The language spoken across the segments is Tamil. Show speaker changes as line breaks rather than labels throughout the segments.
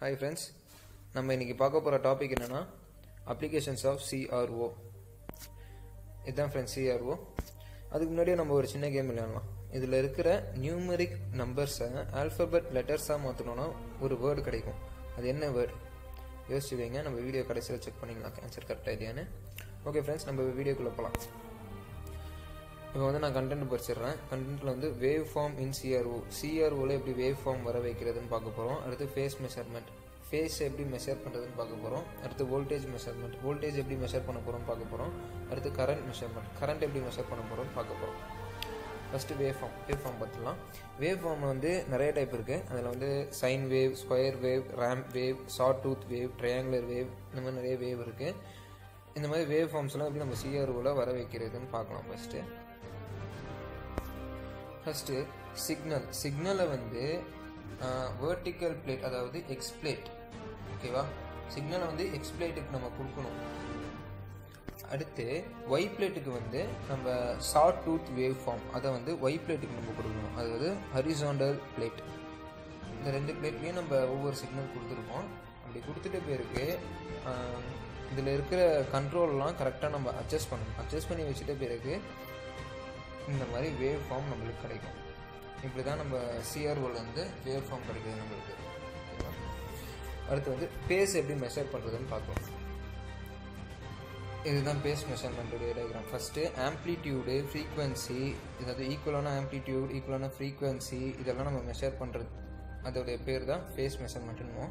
ஹாய் ஃப்ரெண்ட்ஸ் நம்ம இன்னைக்கு பார்க்க போகிற டாபிக் என்னன்னா அப்ளிகேஷன்ஸ் ஆஃப் சிஆர்ஓ இதுதான் ஃப்ரெண்ட்ஸ் சிஆர்ஓ அதுக்கு முன்னாடியே நம்ம ஒரு சின்ன கேம் விளையாடலாம் இதில் இருக்கிற நியூமரிக் நம்பர்ஸை ஆல்ஃபபெட் லெட்டர்ஸாக மாற்றணும்னா ஒரு வேர்டு கிடைக்கும் அது என்ன வேர்டு யோசிச்சு வைங்க நம்ம வீடியோ கடைசியில் செக் பண்ணிக்கலாம் ஆன்சர் கரெக்டாக இல்லையான்னு ஓகே ஃப்ரெண்ட்ஸ் நம்ம வீடியோக்குள்ளே போகலாம் இப்போ வந்து நான் கண்டென்ட் படிச்சிடுறேன் கண்டென்ட்டில் வந்து வேவ் ஃபார்ம் இன் சிஆர்ஓ சிஆர்ஓவில் எப்படி வேவ் ஃபார்ம் வர வைக்கிறதுன்னு பார்க்க போகிறோம் அடுத்து ஃபேஸ் மெஷர்மெண்ட் ஃபேஸ் எப்படி மெஷர் பண்ணுறதுன்னு பார்க்க போகிறோம் அடுத்து வோல்டேஜ் மெஷர்மெண்ட் வோல்டேஜ் எப்படி மெஷர் பண்ண போகிறோம் பார்க்க போகிறோம் அடுத்து கரண்ட் மெஷர்மெண்ட் கரண்ட் எப்படி மெஷர் பண்ண போகிறோம் பார்க்க போகிறோம் first wave form wave form பார்த்துலாம் வேவ் ஃபார்ம் வந்து நிறைய டைப் இருக்குது அதில் வந்து sine wave square wave ramp wave short tooth wave triangular wave இந்த மாதிரி நிறைய வேவ் இருக்குது இந்த மாதிரி வேவ் ஃபார்ம்ஸ்லாம் எப்படி நம்ம சிஆர்ஓவில் வர வைக்கிறதுன்னு பார்க்கலாம் ஃபஸ்ட்டு ஃபஸ்ட்டு சிக்னல் சிக்னலை வந்து வேர்டிக்கல் பிளேட் அதாவது எக்ஸ் பிளேட் ஓகேவா சிக்னலை வந்து எக்ஸ் பிளேட்டுக்கு நம்ம கொடுக்கணும் அடுத்து ஒய் பிளேட்டுக்கு வந்து நம்ம ஷார்ட் டூத் வேவ் ஃபார்ம் அதை வந்து ஒய் பிளேட்டுக்கு நம்ம கொடுக்கணும் அதாவது ஹரிசாண்டல் பிளேட் இந்த ரெண்டு பிளேட்லேயும் நம்ம ஒவ்வொரு சிக்னல் கொடுத்துருக்கோம் அப்படி கொடுத்துட்ட பேருக்கு இதில் இருக்கிற கண்ட்ரோல்லாம் கரெக்டாக நம்ம அட்ஜஸ்ட் பண்ணணும் அட்ஜஸ்ட் பண்ணி வச்சுட்ட பிறகு இந்த மாதிரி வேவ் ஃபார்ம் நம்மளுக்கு கிடைக்கும் இப்படி தான் நம்ம சிஆர்ஓலேருந்து வேவ் ஃபார்ம் கிடைக்குது நம்மளுக்கு அடுத்து வந்து பேஸ் எப்படி மெஷர் பண்ணுறதுன்னு பார்க்கலாம் இதுதான் பேஸ் மெஷர்மெண்ட்டுடைய டயக்ராம் ஃபஸ்ட்டு ஆம்ப்ளிடியூடு ஃப்ரீக்வன்சி அதாவது ஈக்குவலான ஆம்ப்ளிடியூட் ஈக்குவலான ஃப்ரீக்வன்சி இதெல்லாம் நம்ம மெஷர் பண்ணுறது அதோடைய பேர் தான் ஃபேஸ் மெஷர்மெண்ட்டுன்னு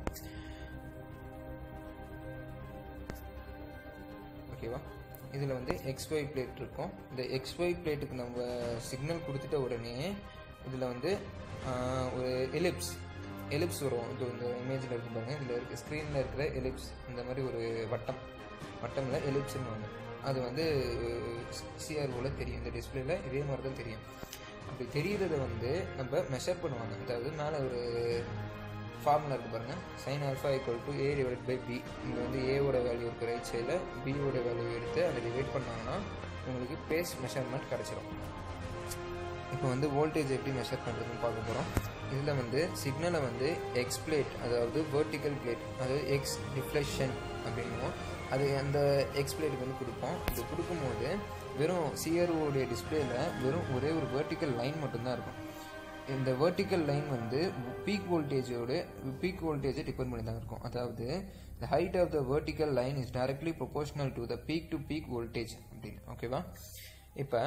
ஓகேவா இதில் வந்து எக்ஸ்ஒய் பிளேட் இருக்கும் இந்த எக்ஸ்ஒய் பிளேட்டுக்கு நம்ம சிக்னல் கொடுத்துட்ட உடனே இதில் வந்து ஒரு எலிப்ஸ் எலிப்ஸ் வரும் இது இந்த இமேஜில் இருக்கு பாருங்க இதில் இருக்க ஸ்க்ரீனில் இருக்கிற எலிப்ஸ் இந்த மாதிரி ஒரு வட்டம் வட்டமில் எலிப்ஸ்ன்னு வாங்க அது வந்து சிஆர்ஓவில் தெரியும் இந்த டிஸ்பிளேல இதே மாதிரி தான் தெரியும் அப்படி தெரிகிறத வந்து நம்ம மெஷர் பண்ணுவாங்க அதாவது மேலே ஒரு ஃபார்முலா இருக்குது பாருங்கள் sine alpha equal to A divide by B இங்கே வந்து ஏவோட வேல்யூ இருக்குது ரைட் சைடில் பியோட வேல்யூ எடுத்து அதை டிவைட் பண்ணாங்கன்னா உங்களுக்கு பேஸ் மெஷர்மெண்ட் கிடச்சிரும் இப்போ வந்து வோல்டேஜ் எப்படி மெஷர் பண்ணுறதுன்னு பார்க்க போகிறோம் இதில் வந்து சிக்னலை வந்து எக்ஸ் பிளேட் அதாவது வேர்டிக்கல் பிளேட் அதாவது எக்ஸ் டிஃப்ளெக்ஷன் அப்படின்னுவோம் அது அந்த எக்ஸ் பிளேட்டுக்கு வந்து கொடுப்போம் இது கொடுக்கும்போது வெறும் சிஆர்ஓடைய டிஸ்பிளேல வெறும் ஒரே ஒரு வேர்டிக்கல் லைன் மட்டும்தான் இருக்கும் இந்த வெர்டிக்கல் லைன் வந்து பீக் வோல்டேஜோட பீக் வோல்டேஜை டிபெண்ட் பண்ணி தான் இருக்கும் அதாவது the height of the vertical line is directly proportional to the peak to peak voltage அப்படின்னு ஓகேவா இப்போ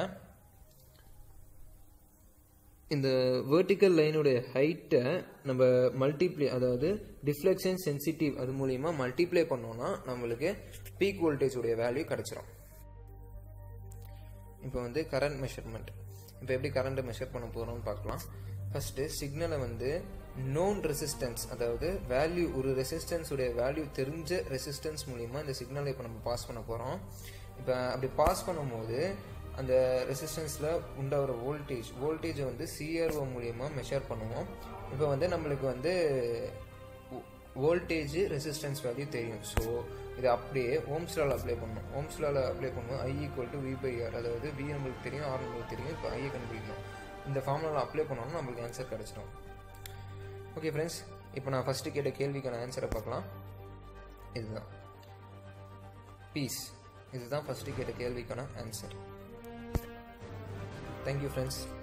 இந்த வேர்டிக்கல் லைனுடைய ஹைட்டை நம்ம மல்டிப்ளை அதாவது டிஃப்ளெக்ஷன் சென்சிட்டிவ் அது மூலியமா மல்டிப்ளை பண்ணோம்னா நம்மளுக்கு பீக் வோல்டேஜ் உடைய வேல்யூ கிடைச்சிரும் இப்போ வந்து கரண்ட் மெஷர்மெண்ட் இப்போ எப்படி கரண்ட்டை மெஷர் பண்ண போகிறோம்னு பார்க்கலாம் ஃபஸ்ட்டு சிக்னலை வந்து நோன் ரெசிஸ்டன்ஸ் அதாவது வேல்யூ ஒரு ரெசிஸ்டன்ஸுடைய வேல்யூ தெரிஞ்ச ரெசிஸ்டன்ஸ் மூலிமா இந்த சிக்னலை இப்போ நம்ம பாஸ் பண்ண போகிறோம் இப்போ அப்படி பாஸ் பண்ணும்போது அந்த ரெசிஸ்டன்ஸில் உண்டாகிற வோல்டேஜ் வோல்டேஜை வந்து சிஆர்ஓ மூலியமாக மெஷர் பண்ணுவோம் இப்போ வந்து நம்மளுக்கு வந்து வோல்டேஜ் ரெசிஸ்டன்ஸ் வேல்யூ தெரியும் ஸோ இது அப்படியே ஓம்ஸ்லால் அப்ளை பண்ணணும் ஓம்ஸ்லால் அப்ளை பண்ணுவோம் I equal to V by R அதாவது வி நம்மளுக்கு தெரியும் ஆர் நம்மளுக்கு தெரியும் இப்போ ஐயை கண்டுபிடிக்கணும் இந்த ஃபார்முலாவில் அப்ளை பண்ணோம்னா நம்மளுக்கு ஆன்சர் கிடச்சிடும் ஓகே ஃப்ரெண்ட்ஸ் இப்போ நான் ஃபஸ்ட்டு கேட்ட கேள்விக்கான ஆன்சரை பார்க்கலாம் இதுதான் பீஸ் இதுதான் ஃபஸ்ட்டு கேட்ட கேள்விக்கான ஆன்சர் தேங்க்யூ ஃப்ரெண்ட்ஸ்